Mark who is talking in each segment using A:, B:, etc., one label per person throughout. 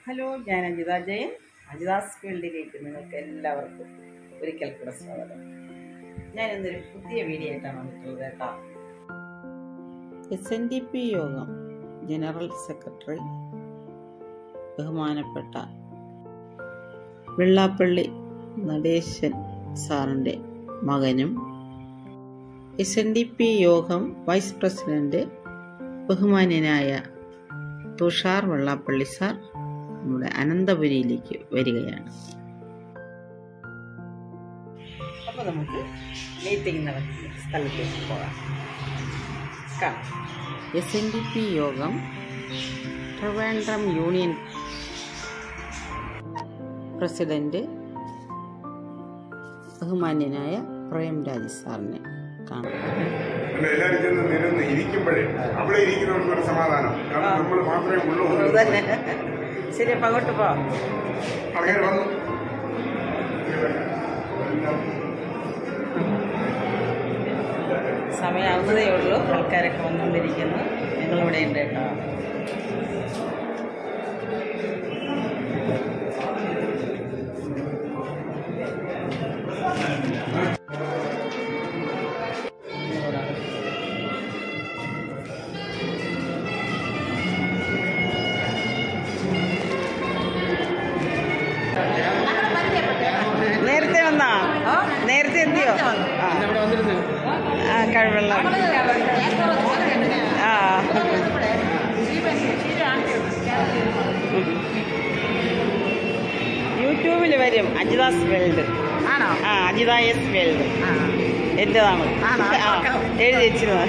A: Hello ഞാൻ അജിത ജയൻ അജിതാസ് ഫീൽഡിലേക്ക് നിങ്ങൾക്ക് എല്ലാവർക്കും ഒരിക്കൽ കൂടെ സ്വാഗതം ഞാൻ ഇന്നൊരു പുതിയ വീഡിയോ ആയിട്ടാണ് വന്നിട്ടുള്ളത് കേട്ടോ എസ് എൻ ഡി പി യോഗം ജനറൽ സെക്രട്ടറി ബഹുമാനപ്പെട്ട വെള്ളാപ്പള്ളി നടേശൻ സാറിൻ്റെ മകനും എസ് എൻ ഡി പി യോഗം വൈസ് പ്രസിഡന്റ് ബഹുമാന്യനായ തുഷാർ വെള്ളാപ്പള്ളി സാർ നമ്മുടെ അനന്തപുരിയിലേക്ക് വരികയാണ് അപ്പോൾ നമുക്ക് മീറ്റിംഗ് നടക്കുന്ന സ്ഥലത്തേക്ക് പോകാം എസ് എൻ ഡി പി യോഗം ട്രിവാൻഡ്രം യൂണിയൻ പ്രസിഡന്റ് ബഹുമാന്യനായ പ്രേംരാജ് സാറിനെ കാണാം
B: അല്ല എല്ലാവരും ചെന്ന് നിരന്ന് ഇരിക്കുമ്പോഴേ അവിടെ ഇരിക്കുന്നവർക്കൊരു സമാധാനം കാരണം നമ്മൾ മാത്രമേ ഉള്ളൂ
A: ശരി അപ്പം അങ്ങോട്ട് പോവാം
B: ആൾക്കാർ വന്നു
A: സമയമാവുന്നതേ ഉള്ളൂ ആൾക്കാരൊക്കെ വന്നുകൊണ്ടിരിക്കുന്നു ഞങ്ങളിവിടെ ഉണ്ട് കേട്ടോ നേരത്തെ വന്നാ നേരത്തെ എത്തിയോ ആ. ആ കഴിവെള്ളം ആ യൂട്യൂബിൽ വരും അജിതാസ് വേൾഡ്
C: ആണോ
A: ആ അജിത എസ് വേൾഡ്
C: ആ
A: എന്റേതാണ്
C: ആണോ?
A: ആ എഴുതി വെച്ചിരുന്നത്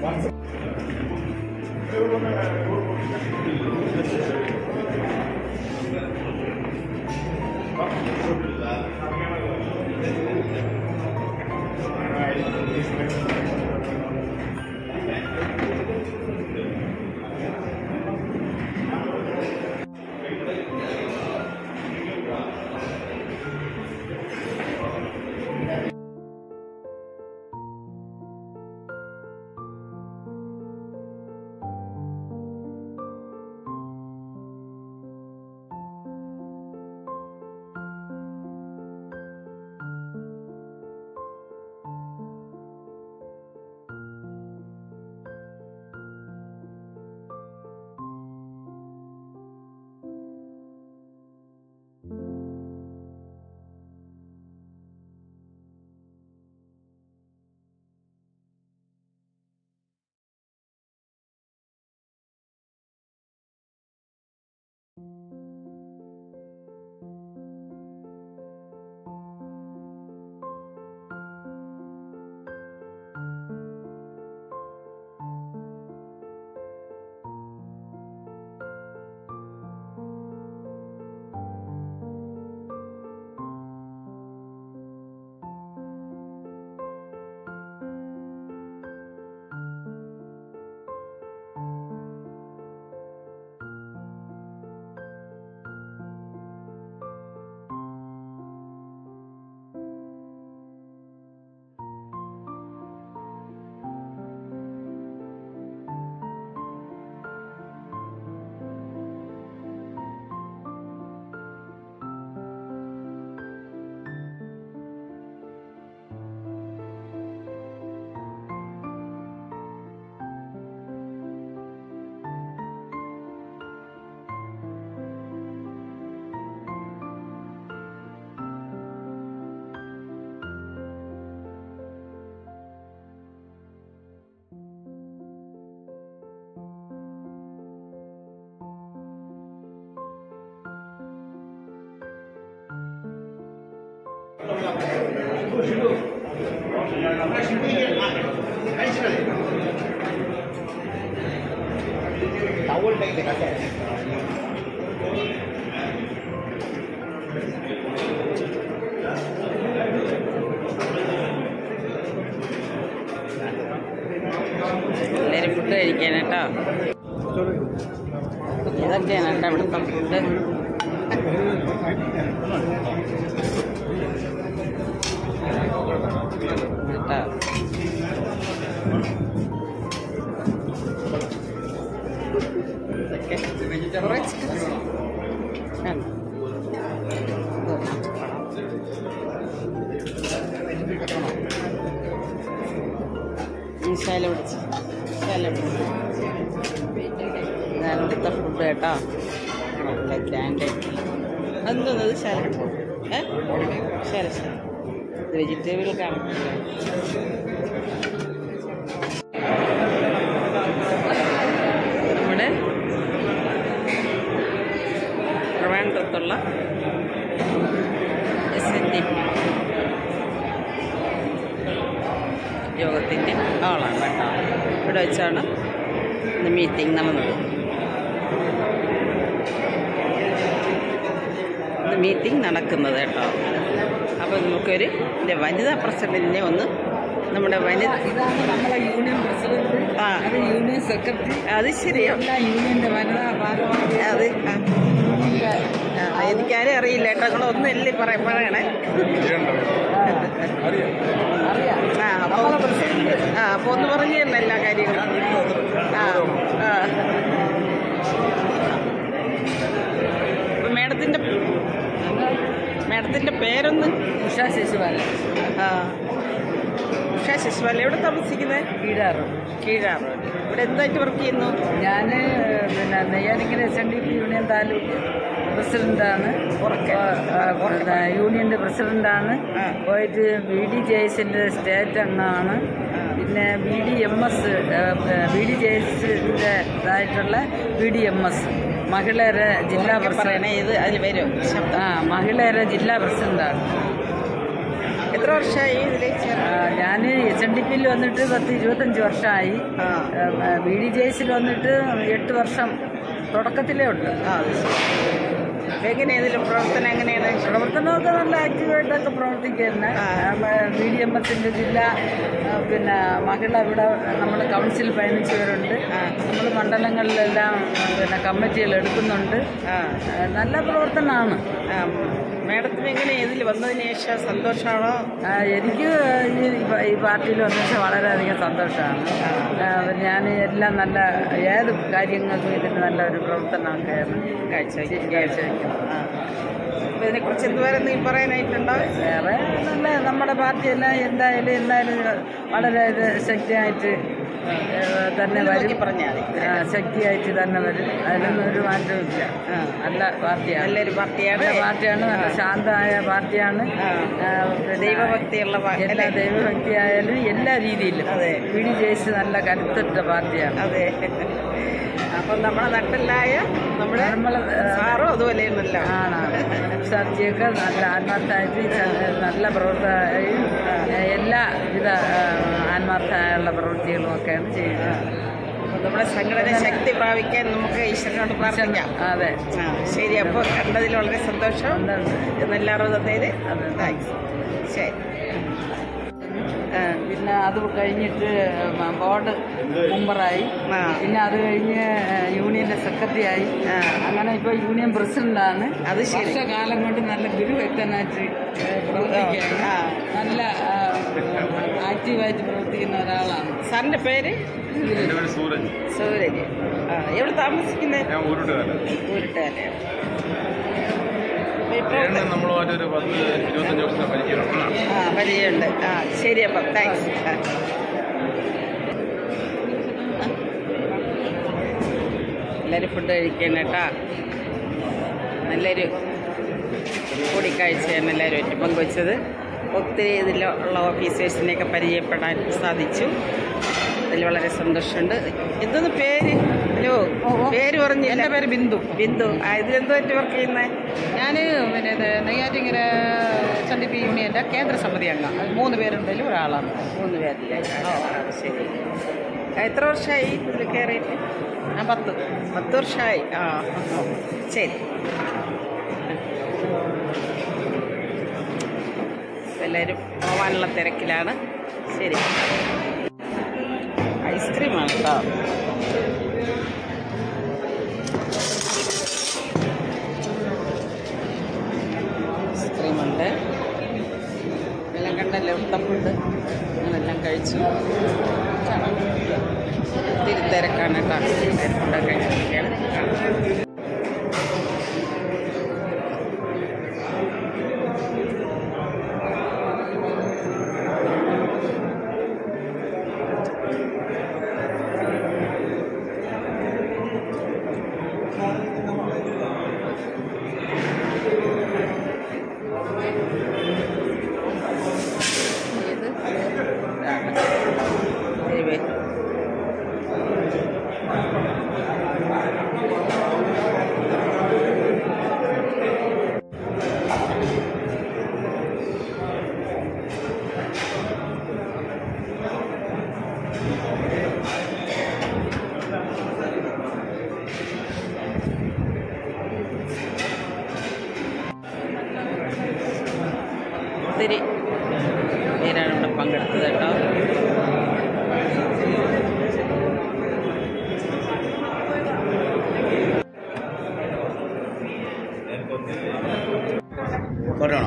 A: എല്ലാവരും ഫുഡ് കഴിക്കാൻ കേട്ടോ ഇതൊക്കെയാണ് കേട്ടോ ഇവിടുത്തെ ഫുഡ് കേട്ടോ ഇതൊക്കെ കുറച്ച് വേണ്ട. ഈ ശാല പിടിച്ച് ശാല പിടിച്ച് ഇതാണ് ഇവിടുത്തെ ഫുഡ് കേട്ടോ നല്ല ഗ്രാൻഡ് എന്തോന്നത് ശാല ഏ ശാല ശാല വെജിറ്റബിൾ കാണാം നമ്മുടെ ട്രിവാൻഡ്രത്തുള്ള എസ് എൻ ഡി യോഗത്തിൻ്റെ ആളാണ് കേട്ടോ ഇവിടെ വെച്ചാണ് ഇന്ന് മീറ്റിംഗ് നടന്നത് ഇന്ന് മീറ്റിംഗ് നടക്കുന്നത് കേട്ടോ അപ്പോൾ നമുക്കൊരു ഇതിൻ്റെ വനിതാ പ്രസിഡന്റിനെ ഒന്ന് നമ്മുടെ വനിത
C: ഇതാണ് നമ്മളെ യൂണിയൻ പ്രസിഡന്റ്
A: ആ
C: അത് യൂണിയൻ സെക്രട്ടറി
A: അത് ശരിയാ
C: എല്ലാ യൂണിയന്റെ വനിതാ ഭാരവാഹി
A: അത് ആ. ആ, എനിക്കാരും അറിയില്ല കേട്ടോ നിങ്ങളൊന്നല്ലേ പറയ പറയണേ
C: അറിയാം
A: ആ അപ്പോൾ ആ അപ്പോൾ ഒന്ന് പറഞ്ഞു തരണം എല്ലാ കാര്യങ്ങളും ആ ആ അപ്പൊ മേഡത്തിൻ്റെ മേഡത്തിൻ്റെ പേരൊന്ന്
C: ഉഷ ശശിപാലൻ
A: ആ ഉഷ ശശിപാല എവിടെ താമസിക്കുന്നത്
C: കീഴാറും
A: കീഴാറ് ഇവിടെ എന്തായിട്ട് വർക്ക് ചെയ്യുന്നു
C: ഞാൻ പിന്നെ Neyyattinkara S N D P union taluk പ്രസിഡന്റാണ്
A: ഉറക്കെ.
C: ആ, പിന്നെ യൂണിയന്റെ പ്രസിഡന്റാണ്
A: ആ.
C: പോയിട്ട് ബി ഡി ജെ എസിന്റെ സ്റ്റേറ്റ് അംഗമാണ് പിന്നെ B D M S B D J എസിന്റെ ഇതായിട്ടുള്ള ബി ഡി എം എസ് മഹിളയുടെ ജില്ലാ പ്രസിഡന്റ്
A: പറയണേ ഇത് അതിൽ വരും ശബ്ദം
C: ആ മഹിളയുടെ ജില്ലാ പ്രസിഡന്റാണ്
A: എത്ര വർഷമായി ഇതിൽ
C: ഞാൻ എച്ച് എൻ ഡി പിയിൽ വന്നിട്ട് പത്ത് ഇരുപത്തഞ്ച് വർഷമായി
A: ആ
C: ബി ഡി ജെ എസിൽ വന്നിട്ട് എട്ട് വർഷം തുടക്കത്തിലേ ഉണ്ട്
A: ആ അത് ശരി എങ്ങനെയാണ് ഇതിൽ പ്രവർത്തനം എങ്ങനെയാണ്
C: പ്രവർത്തനമൊക്കെ നല്ല ആക്റ്റീവായിട്ടൊക്കെ പ്രവർത്തിക്കുന്ന
A: ആ.
C: ബി ഡി എം എസിൻ്റെ ജില്ല ആ, പിന്നെ മഹിള ഇവിടെ നമ്മൾ കൗൺസിൽ പതിനഞ്ച് പേരുണ്ട് നമ്മൾ മണ്ഡലങ്ങളിലെല്ലാം ആ, പിന്നെ കമ്മിറ്റികൾ എടുക്കുന്നുണ്ട്
A: ആ
C: ആ, നല്ല പ്രവർത്തനമാണ്
A: ആ, മാഡത്തിന് എങ്ങനെ ഇതിൽ വന്നതിന് ശേഷം സന്തോഷമാണോ
C: ആ, എനിക്ക് ഈ ഈ പാർട്ടിയിൽ വന്നിട്ട് വളരെയധികം സന്തോഷമാണ് ഞാൻ എല്ലാം നല്ല ഏത് കാര്യങ്ങൾക്കും ഇതിന് നല്ല ഒരു പ്രവർത്തനമൊക്കെയാണ്
A: കാഴ്ചവെക്കുക
C: കാഴ്ചവെക്കുന്നത്
A: ആ അപ്പോൾ ഇതിനെക്കുറിച്ച് എന്തുവരെ എന്തെങ്കിലും പറയാനായിട്ടുണ്ടോ
C: വേറെ നല്ല നമ്മുടെ പാർട്ടിയെല്ലാം എന്തായാലും എന്തായാലും വളരെ ഇത് ശക്തിയായിട്ട് ഏഹ്, തന്നെ
A: നോക്കി
C: വരും
A: പറഞ്ഞാൽ മതി
C: ആ, ശക്തിയായിട്ട് തന്നെ വരും അതിനൊന്നും ഒരു മാറ്റവും ഇല്ല
A: ആ.
C: നല്ല പാർട്ടിയാണ്
A: നല്ലൊരു പാർട്ടിയാണ്
C: നല്ല പാർട്ടിയാണ് നല്ല ശാന്തമായ പാർട്ടിയാണ്
A: ആ.
C: ആ, പിന്നെ
A: ദൈവഭക്തിയുള്ള പാ-
C: എല്ലാ
A: അല്ലേ?
C: ദൈവഭക്തിയായാലും എല്ലാ രീതിയിലും
A: അതെ.
C: വി ഡി ജയിച്ച് നല്ല കരുത്തുറ്റ പാർട്ടിയാണ്
A: അതെ അപ്പം നമ്മുടെ നട്ടല്ലായ നമ്മുടെ
C: നമ്മള്
A: സാറും അതുപോലെയാണല്ലോ
C: ആണാണ് സർജിയൊക്കെ നല്ല ആത്മാർത്ഥമായിട്ട് ച- നല്ല പ്രവർത്തകയും എല്ലാ വിധ ആ, ആത്മാർത്ഥമായുള്ള പ്രവൃത്തികളും ഒക്കെയാണ് ചെയ്യുന്നത്
A: അപ്പം നമ്മുടെ സംഘടന ശക്തി പ്രാപിക്കാൻ നമുക്ക് ഈശ്വരനോട് പ്രാർത്ഥിക്കാം
C: അതെ
A: ആ ശരി അപ്പോൾ കണ്ടതിൽ വളരെ സന്തോഷം
C: ഉണ്ട്, ഉണ്ട്.
A: എന്നെല്ലാവരും തന്നതിൽ
C: അതെ.
A: താങ്ക്സ് ശരി ആ,
C: പിന്നെ അത് കഴിഞ്ഞിട്ട് ബോർഡ് മെമ്പറായി
A: ആ.
C: പിന്നെ അത് കഴിഞ്ഞ് യൂണിയന്റെ സെക്രട്ടറി ആയി
A: ആ.
C: അങ്ങനെ ഇപ്പോൾ യൂണിയൻ പ്രസിഡന്റാണ്
A: അത് ശരി.
C: വർഷകാലം കൊണ്ട് നല്ല ഗുരുവ്യക്തനായിട്ട് പ്രവർത്തിക്കുകയാണ്
A: ആ.
C: നല്ല ആ, ആക്റ്റീവായിട്ട് പ്രവർത്തിക്കുന്ന ഒരാളാണ്
A: സാറിൻ്റെ പേര്
B: എൻ്റെ പേര് സൂരജ്
A: സൂരജ് ആ എവിടെ താമസിക്കുന്നത്
B: ഞാൻ ഊരുട്ടുകാരൻ
A: ഊരിട്ടാലേ
B: ഏഴ് നമ്മളുമായിട്ടൊരു പത്ത് ഇരുപത്തഞ്ച് വർഷത്തെ പരിചയമുള്ള
A: ആ പരിചയമുണ്ട് ആ ശരി അപ്പം താങ്ക്സ് ആ. എല്ലാവരും ഫുഡ് കഴിക്കണം കേട്ടാ നല്ലൊരു കൂടിക്കാഴ്ചയാണ് എല്ലാവരും ആയിട്ട് പങ്കുവച്ചത് ഒത്തിരി ഇതിലുള്ള ഓഫീസേഴ്സിനെയൊക്കെ പരിചയപ്പെടാൻ സാധിച്ചു അതിൽ വളരെ സന്തോഷമുണ്ട് എന്തൊന്ന് പേര് ഹലോ പേര് പറഞ്ഞില്ല
C: എൻ്റെ പേര് ബിന്ദു
A: ബിന്ദു ആ ഇതിലെന്തോ വർക്ക് ചെയ്യുന്നത്
C: ഞാൻ പിന്നെ ഇത് Neyyattinkara S N D P യൂണിയൻ്റെ കേന്ദ്ര സമിതി അംഗം മൂന്ന് പേരുണ്ടെങ്കിലും ഒരാളാണ്
A: മൂന്ന് പേരില്ലേ ആ, ശരി ആ, എത്ര വർഷമായി ഇതിൽ കയറിയിട്ട്
C: ഞാൻ പത്ത്
A: പത്ത് വർഷമായി ആ ശരി എല്ലാവരും പോവാനുള്ള തിരക്കിലാണ് ശരി ഐസ്ക്രീമാണ് കേട്ടോ ഐസ്ക്രീമുണ്ട് എല്ലാം കണ്ടല്ലോ ഉത്തപ്പുണ്ട് അതെല്ലാം കഴിച്ചു ഒത്തിരി തിരക്കാണ് കേട്ടോ ഫുഡൊക്കെ കഴിച്ചിരിക്കുകയാണ് ഇത് ഇരുപത് ഒത്തിരി പേരാണ് ഇവിടെ പങ്കെടുത്തത് കേട്ടോ
D: കൊല്ലണോ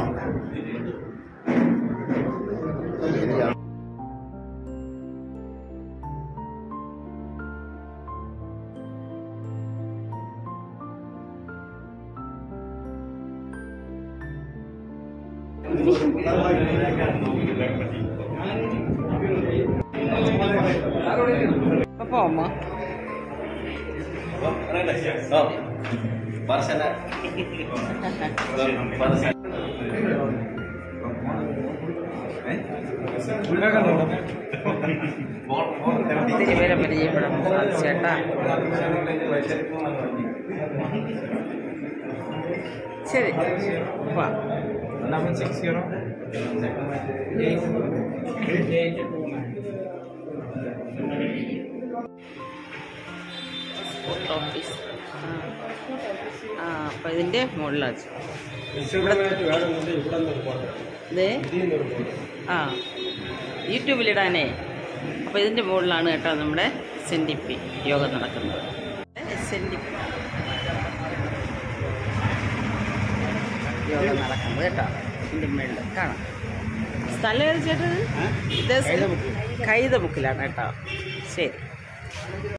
A: അപ്പൊ പോമോ ഒത്തിരി പേരെ പരിചയപ്പെടാൻ സാധിച്ചേട്ടാ ശരി പോവാം
D: double six zero
C: post office ആ അപ്പം ഇതിൻ്റെ മുകളിലാണ് ഇത് ആ യൂട്യൂബിലിടാനേ അപ്പോൾ ഇതിൻ്റെ മുകളിലാണ് കേട്ടോ നമ്മുടെ എസ് എൻ ഡി പി യോഗം നടക്കുന്നത് എസ് എൻ ഡി പി യോഗം നടക്കുന്നത് കേട്ടോ ഇതിൻ്റെ മുകളിൽ കാണാം സ്ഥലം ഏത് ചേട്ടത് ഇത് കൈതമുക്കിലാണ് കേട്ടോ ശരി